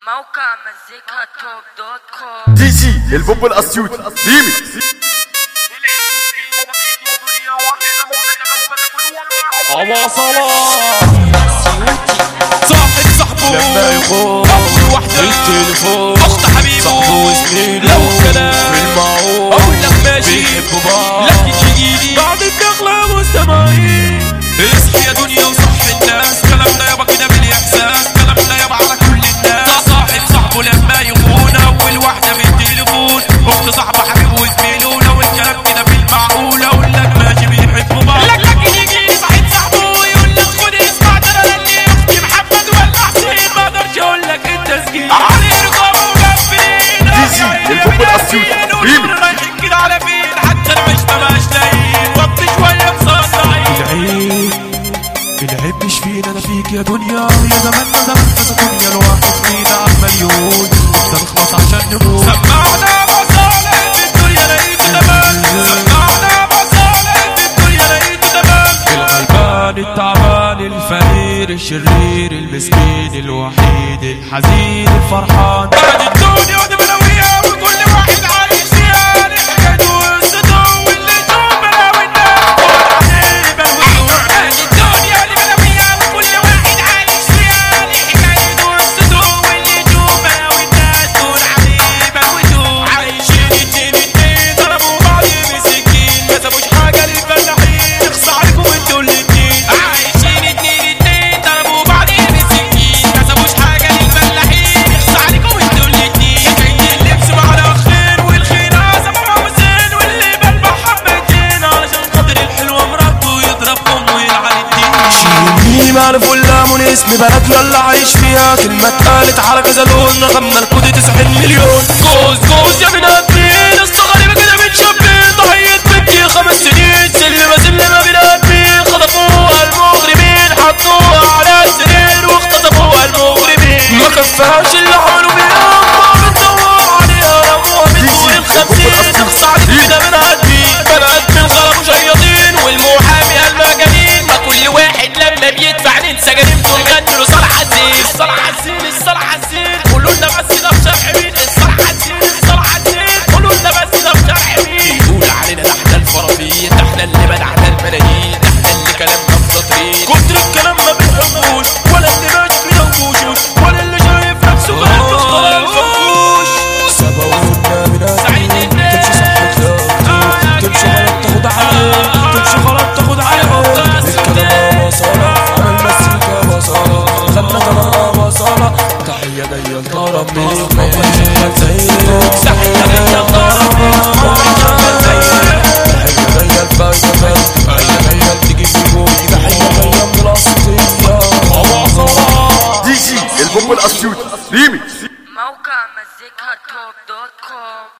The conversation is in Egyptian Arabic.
موقع مزيكا توب دوت كوم دي جي البوب الاسيوط ريمي هوا صلاة صاحب صاحبه لما يخون أول وحدة التليفون أخت حبيبه صاحبه وزميله لو كلام في المعروف أقول لك ماشي بيحبوا بعض لكن تجيلي بعد الدخلة مستمعين اصحي يا دنيا وصح الناس كلامنا يابا كده بالإحساس كلامنا يابا على كل الناس صاحب صاحبه لما يخون أول واحدة من التليفون أخت صاحبه حبيبه وزميله لو الكلام كده بالمعقول أقول لك ماشي بيحبوا بعض لك لكن يجي صاحب صاحبه يقول لك خد اسمع ده أنا اللي أختي محمد ولا حسين ما أقدرش أقول لك التسجيل عليه رقابة ومقفلين دي جي البوب الاسيوط ريمي رايحين كده على فين حتى المشفى مش لاقيين وطي شوية مصدعين العيب العيب مش فينا انا فيك يا دنيا يا زماننا زمان كذا دنيا الواحد فينا عمال يقول ده نخلص عشان نموت سمعنا مصالح في الدنيا لقيت تمام سمعنا مصالح في الدنيا لقيت تمام الغلبان التعبان الفقير الشرير المسكين الوحيد الحزين الفرحان بعد الدنيا ودي بلاويها وكل واحد عايش فيها لحكايته وقصته واللي يشوف بلاوي الناس بعد الدنيا اللي بلاويها وكل واحد عايش فيها لحكايته وقصته واللي يشوف بلاوي الناس دول حبيبك ودول عايشين اتنين اتنين ضربوا بعض بسكين ما سابوش حاجة للفلاحين اخصى عليكم انتوا الاتنين عايشين اتنين اتنين ضربوا بعض بسكين ما سابوش حاجة للفلاحين اخصى عليكم انتوا الاتنين جاي اللبس مع الاخين والخير عزم وحسين واللي بلبع حبتين علشان خاطر الحلوة مراته يضربكم ويلعن الدين شيلني معرف ولا من اسم بلد يلا عايش فيها كلمة اتقالت على كذا لون رقمنا الكود 90 مليون جوز جوز يا بني ادمين الصغيرة كده متشبين ضحية بنتي خمس سنين سلمة سلمة بني ادمين خطفوها المجرمين حطوها على السرير واختطفوها المجرمين ما كفاش اللي عملوا بيها ما بتدور عليها رموها من دور الخمسين اخصى عليك كده بني ادمين بني ادمين غلبوا شياطين والمحامي المجانين ما كل واحد لما بيدفع ننسى جريمته نغني له صلاح عزيز صلاح عزيز الصلاح عزيز قولوا لنا بس ده في شرح مين الصلاح عزيز الصلاح عزيز قولوا لنا بس ده في شرح مين يقول علينا ده احنا الفرافيل ده احنا اللي بدعنا الملايين ده احنا اللي كلامنا مسطرين كتر الكلام ما بنحبوش ولا اللي ماشي كده وبوشوش ولا اللي شايف نفسه غير تختار الفنكوش سبقونا بنادم سعيد الناس. تمشي صح تمشي غلط تاخد عليهم تمشي غلط تاخد عليهم الكلام بصالة على المزيكا بصالة خدنا كلام بصالة تحية جاية لطرب منك موقع شغال زيك تحية جاية لطرب منك موقع شغال زيك تحية جاية لفايدة تحية جاية لتيجي في بوقي تحية جاية من الأسطية دي جي البوب الاسيوط ريمي موقع مزيكا توب دوت كوم